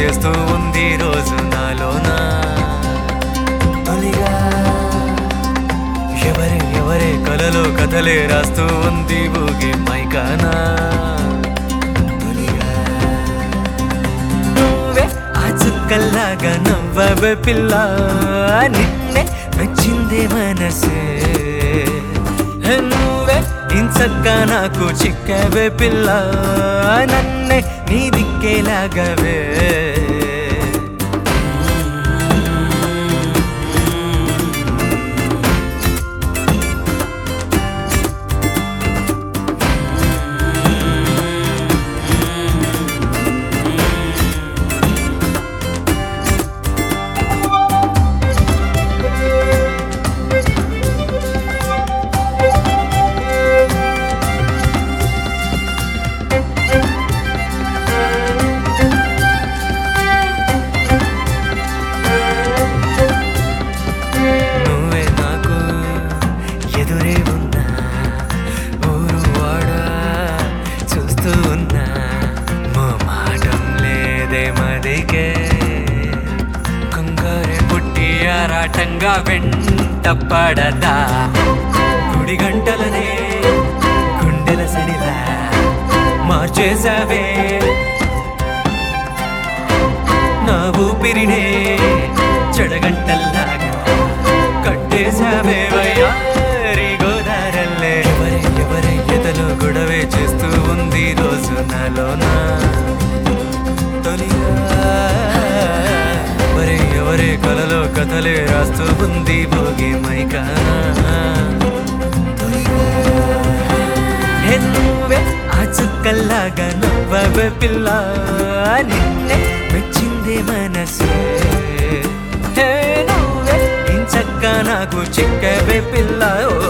చేస్తూ ఉంది రోజు నాలోనా తొలిగా ఎవరే ఎవరే కలలో కథలే రాస్తూ ఉంది ఊగే మైకానా తొలిగా నువ్వే ఆ చుక్కల్లాగా నవ్వవే పిల్ల నిన్నే మెచ్చిందే మనసే నువ్వే ఇంచక్క నాకు చిక్కవే పిల్ల నన్నే నీ దిక్కేలాగవే నువ్వే నాకు ఎదురే ఉన్నా ఊరు వాడ చూస్తూ ఉన్నా మా మాటం లేదే మదికే కంగారే పుట్టి ఆరాటంగా వెంట పడదా గుడి గంటలనే గుండెల సడిలా మార్చేసావే నా ఊపిరినే చెడగంటల్లాగా కట్టేశావే వయ్యారి గోదారల్లే ఎవరే ఎవరే ఎదలో గొడవే చేస్తూ ఉంది రోజు నాలోనా తొలిగా ఎవరే ఎవరే కలలో కథలే రాస్తూ ఉంది భోగి మైకానా హే నువ్వే ఆ చుక్కల్లాగా నవ్వవే పిల్ల నిన్నే మెచ్చిందే మనసే హే నువ్వే ఇంచక్క నాకు చిక్కవే పిల్ల ఓ